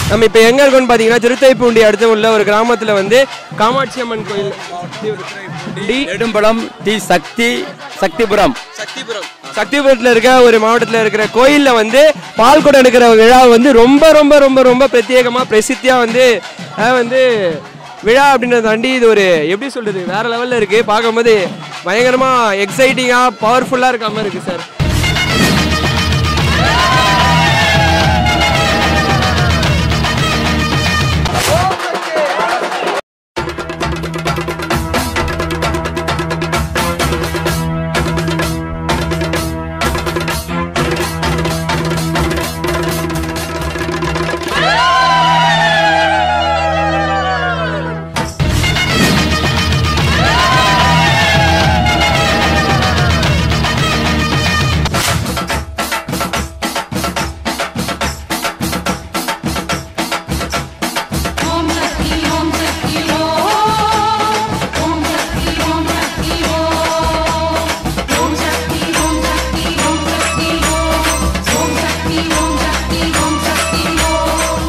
நம்ம இப்போ எங்கே இருக்கோம்னு பார்த்தீங்கன்னா திருத்தைப்பூண்டி அடுத்து உள்ள ஒரு கிராமத்தில் வந்து காமாட்சி அம்மன் கோயில் டி நெடும்பலம் டி சக்தி சக்திபுரம் சக்திபுரம் சக்திபுரத்தில் இருக்க ஒரு மாவட்டத்தில் இருக்கிற கோயிலில் வந்து பால் குடம் எடுக்கிற விழா வந்து ரொம்ப ரொம்ப ரொம்ப ரொம்ப பிரத்யேகமாக பிரசித்தியாக வந்து அஹ் வந்து விழா அப்படின்றத தாண்டி இது ஒரு எப்படி சொல்றது வேற லெவலில் இருக்கு பார்க்கும்போது பயங்கரமாக எக்ஸைட்டிங்காக பவர்ஃபுல்லாக இருக்க மாதிரி இருக்கு சார் ஓம் சக்தி ஓம் சக்தி ஓம் ஓம் சக்தி ஓம் சக்தி ஓம் ஓம் சக்தி ஓம் சக்தி ஓம் சக்தி ஓம் ஓம் சக்தி ஓம் சக்தி ஓம் சக்தி ஓம்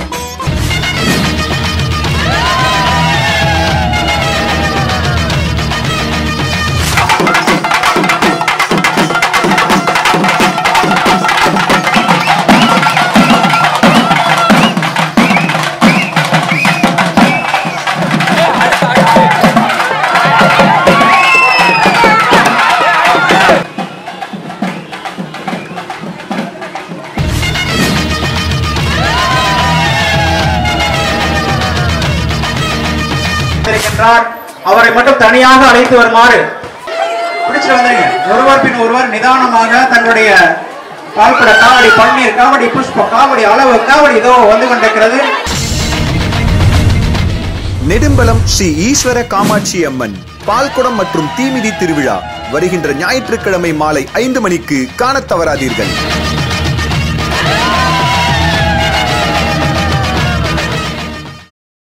இருக்கின்றார் அவரை மட்டும் தனியாக அழைத்து வருமாறு பிடிச்சிட்டு வந்துருங்க ஒருவர் பின் ஒருவர் நிதானமாக தங்களுடைய பால்குட காவடி பன்னீர் காவடி புஷ்பம் காவடி அளவு காவடி இதோ வந்து கொண்டிருக்கிறது நெடும்பலம் ஸ்ரீ ஈஸ்வர காமாட்சி அம்மன் பால்குடம் மற்றும் தீமிதி திருவிழா வருகின்ற ஞாயிற்றுக்கிழமை மாலை ஐந்து மணிக்கு காணத் தவறாதீர்கள்